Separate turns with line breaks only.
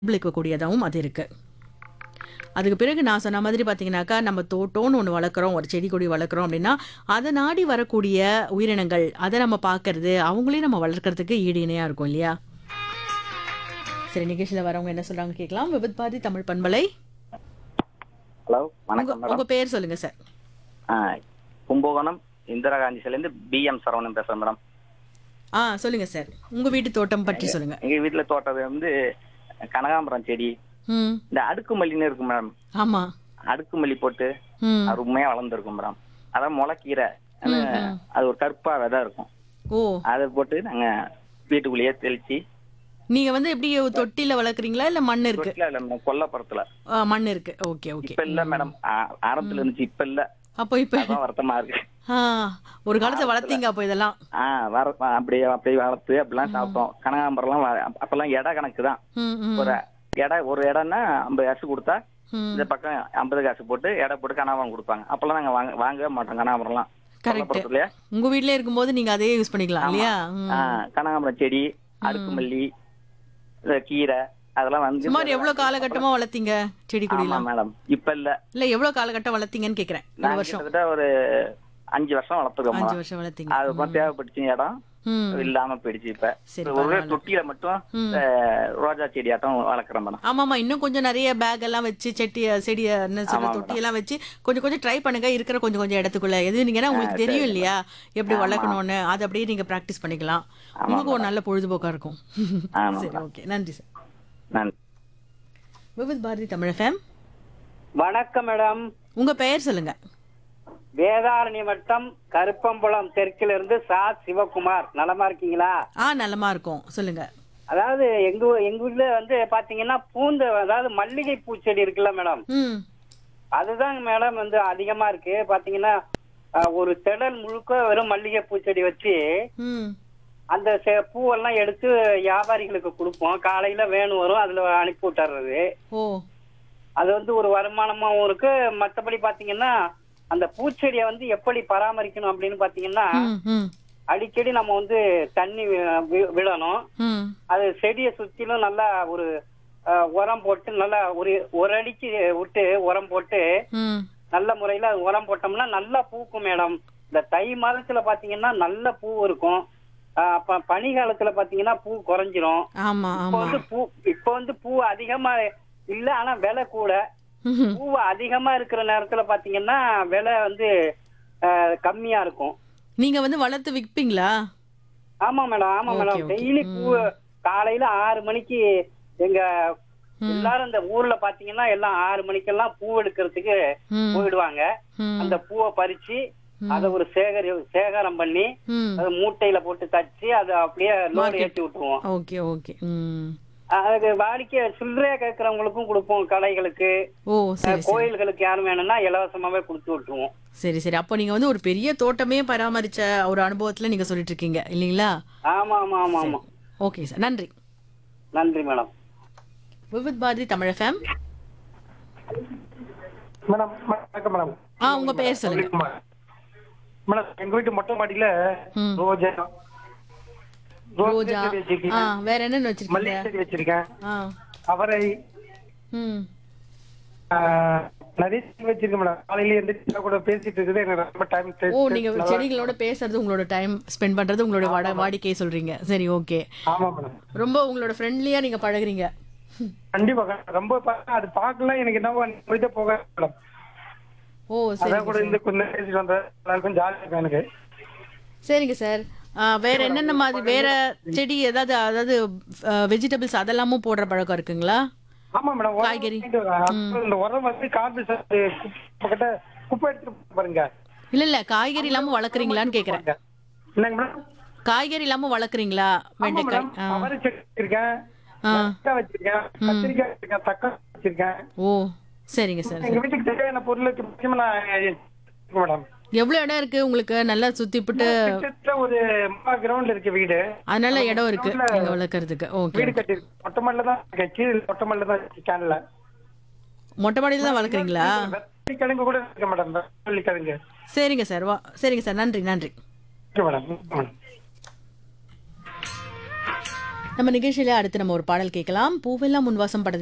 பிரதிபலிக்கக்கூடியதாகவும் அது இருக்கு அதுக்கு பிறகு நான் சொன்ன மாதிரி பார்த்தீங்கன்னாக்கா நம்ம தோட்டம்னு ஒன்று வளர்க்குறோம் ஒரு செடி கொடி வளர்க்குறோம் அப்படின்னா அதை நாடி வரக்கூடிய உயிரினங்கள் அதை நம்ம பார்க்கறது அவங்களையும் நம்ம வளர்க்கறதுக்கு ஈடு இணையாக இருக்கும் இல்லையா சரி நிகழ்ச்சியில் வரவங்க என்ன சொல்றாங்க கேட்கலாம் விபத் பாதி தமிழ் பண்பலை
ஹலோ
உங்க
வணக்கம் மேடம்
உங்க பேர் சொல்லுங்க சார்
ஆ, கும்பகோணம் இந்திரா காந்தி சிலேருந்து பிஎம் சரவணன் பேசுறேன் மேடம்
ஆ சொல்லுங்க சார் உங்க வீட்டு தோட்டம் பற்றி சொல்லுங்க
எங்க வீட்டுல தோட்டது வந்து கனகாம்பரம் செடி
ம்
இந்த அடுக்கு மல்லின்னு இருக்கு மேடம்
ஆமா
அடுக்கு மல்லி போட்டு
ம்
அருமையா வளர்ந்துருக்கும் மேடம் அதான் முளைக்கீரை அது அது ஒரு கருப்பா விதை இருக்கும்
ஓ
அதை போட்டு நாங்க வீட்டுக்குள்ளேயே தெளிச்சு
நீங்க வந்து எப்படி தொட்டில வளர்க்குறீங்களா இல்ல மண் இருக்கு
வீட்டுல இல்ல மேடம் கொல்லப்புறத்துல
ஆ, மண் இருக்கு ஓகே ஓகே
இப்ப இல்ல மேடம் ஆ- ஆரம்பத்துல இருந்துச்சு இப்ப இல்ல
அப்போ இப்ப
அதான் வருத்தமா இருக்கு
ஆ, ஒரு காலத்துல வளர்த்தீங்க அப்போ இதெல்லாம்
ஆ வர அப்படியே அப்படியே வளர்த்து அப்படிலாம் சாப்பிட்டோம் கனகாம்பரம்லாம் வ- அப்பெல்லாம் இட கணக்கு தான்
ம், ம்,
ஒரு எடை ஒரு இடம்னா ஐம்பது காசு கொடுத்தா
ம்.
இந்த பக்கம் ஐம்பது காசு போட்டு எடை போட்டு கனகாம்பரம் கொடுப்பாங்க அப்பெல்லாம் நாங்க வாங்க வாங்கவே மாட்டோம் கனகாம்பரம்லாம்
Correct.
கொல்லப்புறத்துலயே
உங்க வீட்லயே இருக்கும்போது நீங்க அதே யூஸ் பண்ணிக்கலாம் இல்லையா ம்.
ஆ, கனகாம்பரம் செடி அடுக்கு மல்லி இந்த கீரை அதெல்லாம் வந்து
சுமார் எவ்வளவு காலகட்டமா வளர்த்தீங்க செடி
ஆமா
கொடிலாம்
மேடம் இப்ப இல்ல
இல்ல எவ்வளவு காலகட்டம் வளர்த்தீங்கன்னு கேக்குறேன் ஒரு
நாங்க
வருஷம்
கிட்டத்தட்ட ஒரு அஞ்சு வருஷம் வளர்த்துருக்கோம்
அஞ்சு
மேடம்.
வருஷம் வளர்த்தீங்க
அது அப்புறம் தேவைப்பட்டுச்சு இடம்
ம்
இல்லாம போயிடுச்சு இப்ப
சரி,
ஒரே
பரவாயில்ல.
தொட்டியில மட்டும்
ம்.
அஹ், ரோஜா செடி ஆட்டம் வளர்க்குறேன் மேடம்
ஆமாமா இன்னும் கொஞ்சம் நிறைய பேக் எல்லாம் வச்சு செட்டி செடி என்ன சொல்ற
ஆமா,
தொட்டி எல்லாம் வச்சு கொஞ்சம் கொஞ்சம் ட்ரை பண்ணுங்க இருக்கிற கொஞ்சம் கொஞ்சம் இடத்துக்குள்ள எது நீங்கன்னா உங்களுக்கு தெரியும் இல்லையா எப்படி வளர்க்கணும்னு அதை அப்படியே நீங்க பிராக்டிஸ் பண்ணிக்கலாம் உங்களுக்கு ஒரு நல்ல பொழுதுபோக்கா இருக்கும்
ஆமா
சரி ஓகே நன்றி சார்
நன்றி
விவித் பாரதி தமிழ் ஃபேம்
வணக்கம் மேடம்
உங்க பெயர் சொல்லுங்க
வேதாரண்ய வட்டம் கருப்பம்புலம் தெற்கில இருந்து சா சிவகுமார் நலமா இருக்கீங்களா
ஆ நல்லமா இருக்கும் சொல்லுங்க
அதாவது எங்க ஊ- எங்க வீட்ல வந்து பாத்தீங்கன்னா பூந்த அதாவது மல்லிகை பூச்செடி இருக்குல்ல மேடம்
ம்
அதுதாங்க மேடம் வந்து அதிகமா இருக்கு பாத்தீங்கன்னா அஹ், ஒரு திடல் முழுக்க வெறும் மல்லிகை பூச்செடி வச்சு
ம்
அந்த செ- பூவெல்லாம் எடுத்து வியாபாரிகளுக்கு கொடுப்போம் காலையில வேணும் வரும் அதுல அனுப்பி விட்டுறது
ஓ
அது வந்து ஒரு வருமானமாவும் இருக்கு மத்தபடி பாத்தீங்கன்னா அந்த பூச்செடியை வந்து எப்படி பராமரிக்கணும் அப்படின்னு பாத்தீங்கன்னா
ம் ம்
அடிக்கடி நம்ம வந்து தண்ணி வி- வி- விடணும்
ம்
அது செடியை சுத்திலும் நல்லா ஒரு அஹ், உரம் போட்டு நல்லா ஒரு ஒரு அடிக்கு விட்டு உரம் போட்டு
ம்
நல்ல முறையில அது உரம் போட்டோம்னா நல்லா பூக்கும் மேடம் இந்த தை மாதத்துல பாத்தீங்கன்னா நல்ல பூ இருக்கும் அஹ், அப்ப பனி காலத்துல பாத்தீங்கன்னா பூ குறைஞ்சிரும்
ஆமா
இப்ப
ஆமா
வந்து பூ இப்ப வந்து பூ அதிகமா இல்ல ஆனா விலை கூட
ம்ஹும்.
பூ அதிகமா இருக்கிற நேரத்துல பாத்தீங்கன்னா விலை வந்து அஹ், கம்மியா இருக்கும்
நீங்க வந்து வளர்த்து விற்பீங்களா
ஆமா மேடம் ஆமா
Okay,
மேடம்
okay.
டெய்லி பூ காலையில ஆறு மணிக்கு எங்க எல்லாரும் இந்த ஊர்ல பாத்தீங்கன்னா எல்லாம் ஆறு மணிக்கெல்லாம் பூ எடுக்கிறதுக்கு
ம்
போயிடுவாங்க
ம்
அந்த பூவை பறிச்சு அதை ஒரு சேகரி சேகரம் பண்ணி
ம்
அதை மூட்டையில போட்டு தச்சு அதை அப்படியே லோடு
Market.
ஏற்றி விட்டுருவோம்
ஓகே ஓகே ம்
அதுக்கு வாடிக்கை சில்லறையா கேட்கறவங்களுக்கும் கொடுப்போம் கடைகளுக்கு
ஓ சரி சரி
கோயில்களுக்கு யாரும் வேணும்னா இலவசமாவே கொடுத்து விட்டுருவோம்
சரி சரி அப்போ நீங்க வந்து ஒரு பெரிய தோட்டமே பராமரிச்ச ஒரு அனுபவத்துல நீங்க சொல்லிட்டு இருக்கீங்க இல்லைங்களா
ஆமா ஆமா ஆமா ஆமா
ஓகே சார் நன்றி
நன்றி madam
Vividh Bharati Tamil FM
madam வணக்கம் மேடம்
ஆ உங்க பெயர் சொல்லுங்க
குமார். மேடம் எங்க வீட்டு மொட்டை மாடியில
ம்.
ரோஜா
ரோஜா
செடி வச்சிருக்கேன்
ஆ வேற என்னென்ன
மல்லிகை
வச்சிருக்கீங்க
செடி வச்சிருக்கேன்
ஆ
அவரை
ம்
ஆ, நிறைய செடி வச்சிருக்கேன் மேடம் காலையில எந்திரிச்சு கூட பேசிட்டு இருக்குது எனக்கு ரொம்ப டைம்
ஓ நீங்க செடிகளோட பேசுறது உங்களோட டைம் ஸ்பெண்ட் பண்றது உங்களோட வாட வாடிக்கை சொல்றீங்க சரி ஓகே
ஆமா மேடம்
ரொம்ப உங்களோட ஃப்ரெண்ட்லியா நீங்க பழகுறீங்க
கண்டிப்பா கண்டிப்பா. ரொம்ப பா- அது பார்க்கலாம் எனக்கு என்ன முடித்த போக மேடம்
ஓ சரி
அதான் கூட இந்த கொஞ்சம் நேரம் பேசிட்டு வந்தேன் எல்லாருக்கும் ஜாலியா இருக்கும் எனக்கு
சரிங்க சார் ஆ, வேற என்னென்ன மாதிரி வேற செடி ஏதாவது அதாவது வெஜிடபிள்ஸ் அதெல்லாமும் போடுற பழக்கம் இருக்குங்களா
ஆமா மேடம் உரம்
காய்கறி.
வாங்கிட்டு வரேன். அப்புறம் இந்த உரம் வந்து காப்பி சாப்பிட்டு கிட்ட குப்பை எடுத்துட்டு பாருங்க
இல்ல இல்ல காய்கறி இல்லாம வளர்க்குறீங்களான்னு கேக்குறேன்
என்னங்க மேடம்
காய்கறி இல்லாம வளர்க்குறீங்களா
ஆமா
வெண்டைக்காய்
மேடம்
ஆ.
அவரை செடி வச்சிருக்கேன்
ஆ.
வெண்டைக்காய் வச்சிருக்கேன் கத்திரிக்காய் வச்சிருக்கேன் தக்காளி வச்சிருக்கேன்
ஓ சரிங்க சார்
எங்க வீட்டுக்கு தேவையான பொருளுக்கு முக்கியமா நான் வச்சிருக்கேன் மேடம்
எவ்வளவு இடம் இருக்கு உங்களுக்கு நல்லா சுத்திப்புட்டு
கிட்டத்தட்ட ஒரு மூணு கிரவுண்ட் இருக்கு வீடு
அதனால இடம் இருக்கு நீங்க வளர்க்கறதுக்கு ஓகே
வீடு கட்டி மொட்டை மாடில தான் இருக்கேன். கீழே மொட்டை மாடில தான் கேன்ல
மொட்டை மாடியில தான் வளர்க்குறீங்களா
வெள்ளி கிழங்கு கூட இருக்கு மேடம் வெள்ளி கிழங்கு
சரிங்க சார் வா சரிங்க சார் நன்றி நன்றி
இருக்கு மேடம் இருக்கு மேடம்
நம்ம நிகழ்ச்சியில அடுத்து நம்ம ஒரு பாடல் கேட்கலாம் பூவெல்லாம் முன்வாசம் படத்தில்